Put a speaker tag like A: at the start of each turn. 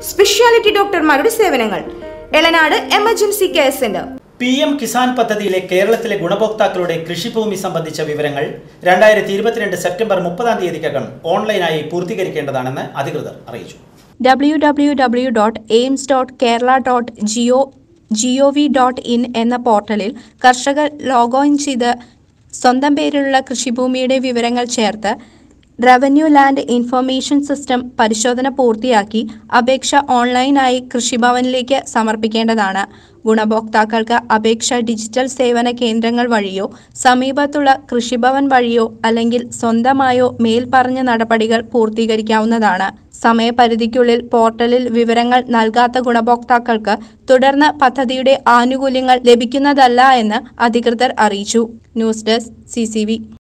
A: speciality ഡോക്ടർമാരുടെ സേവനങ്ങൾ Elanad emergency care centre
B: P M Kisan പദ്ധതിയിലെ കേരളത്തിലെ ഗുണഭോക്താക്കളുടെ കൃഷിഭൂമി സംബന്ധിച്ച വിവരങ്ങൾ രണ്ടായിരത്തി ഇരുപത്തിരണ്ട് സെപ്റ്റംബർ മുപ്പതാം തീയതിക്കകം ഓൺലൈനായി പൂർത്തീകരിക്കേണ്ടതാണെന്ന് അധികൃതർ അറിയിച്ചു
C: W W W dot AIMS dot Kerala dot G O G O V dot in എന്ന പോർട്ടലിൽ കർഷകർ ലോഗോയിൻ ചെയ്ത് സ്വന്തം പേരിലുള്ള കൃഷിഭൂമിയുടെ വിവരങ്ങൾ ചേർത്ത് റവന്യൂ ലാൻഡ് ഇൻഫർമേഷൻ സിസ്റ്റം പരിശോധന പൂർത്തിയാക്കി അപേക്ഷ ഓൺലൈനായി കൃഷിഭവനിലേക്ക് സമർപ്പിക്കേണ്ടതാണ് ഗുണഭോക്താക്കൾക്ക് അപേക്ഷ ഡിജിറ്റൽ സേവന കേന്ദ്രങ്ങൾ വഴിയോ സമീപത്തുള്ള കൃഷിഭവൻ വഴിയോ അല്ലെങ്കിൽ സ്വന്തമായോ മേൽപ്പറഞ്ഞ നടപടികൾ പൂർത്തീകരിക്കാവുന്നതാണ് സമയപരിധിക്കുള്ളിൽ പോർട്ടലിൽ വിവരങ്ങൾ നൽകാത്ത ഗുണഭോക്താക്കൾക്ക് തുടർന്ന് പദ്ധതിയുടെ ആനുകൂല്യങ്ങൾ ലഭിക്കുന്നതല്ല എന്ന് അധികൃതർ അറിയിച്ചു ന്യൂസ് ഡെസ്ക് സി